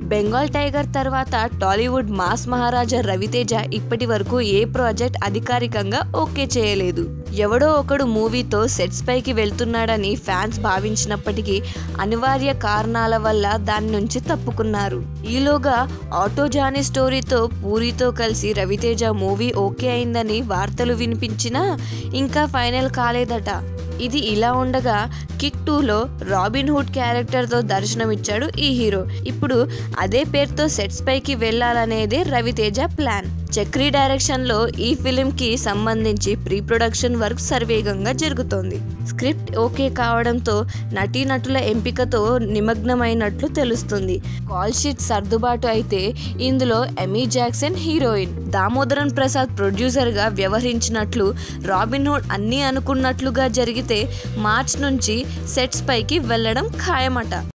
Bengal tiger తర్వాత Tollywood mass మహారాజా రవితేజ ఇప్పటి వరకు ఏ ప్రాజెక్ట్ అధికారికంగా ఓకే చేయలేదు ఎవడో ఒకడు మూవీతో సెట్స్ పైకి వెళ్తున్నాడని ఫ్యాన్స్ భావించినప్పటికీ అనివార్య కారణాల వల్ల దాని నుంచి తప్పుకున్నారు ఈలోగా ఆటో జానీ స్టోరీతో పూరితో కలిసి రవితేజ మూవీ ఓకే అయిందని వార్తలు వినిపించినా ఇంకా ఫైనల్ కాలేదట ఇది ఇలా ఉండగా కిక్ టూలో రాబిన్ హుడ్ క్యారెక్టర్తో దర్శనమిచ్చాడు ఈ హీరో ఇప్పుడు అదే పేరుతో సెట్స్ పైకి వెళ్ళాలనేదే రవితేజ ప్లాన్ చక్రీ డైరెక్షన్లో ఈ ఫిలింకి సంబంధించి ప్రీ ప్రొడక్షన్ వర్క్ సర్వేగంగా జరుగుతోంది స్క్రిప్ట్ ఓకే కావడంతో నటీనటుల ఎంపికతో నిమగ్నమైనట్లు తెలుస్తుంది కాల్ షీట్ సర్దుబాటు అయితే ఇందులో Amy Jackson heroine Damodaran Prasad ప్రొడ్యూసర్గా వ్యవహరించినట్లు రాబిన్ హుడ్ అన్నీ అనుకున్నట్లుగా జరిగితే మార్చ్ నుంచి సెట్స్ పైకి వెళ్ళడం ఖాయమట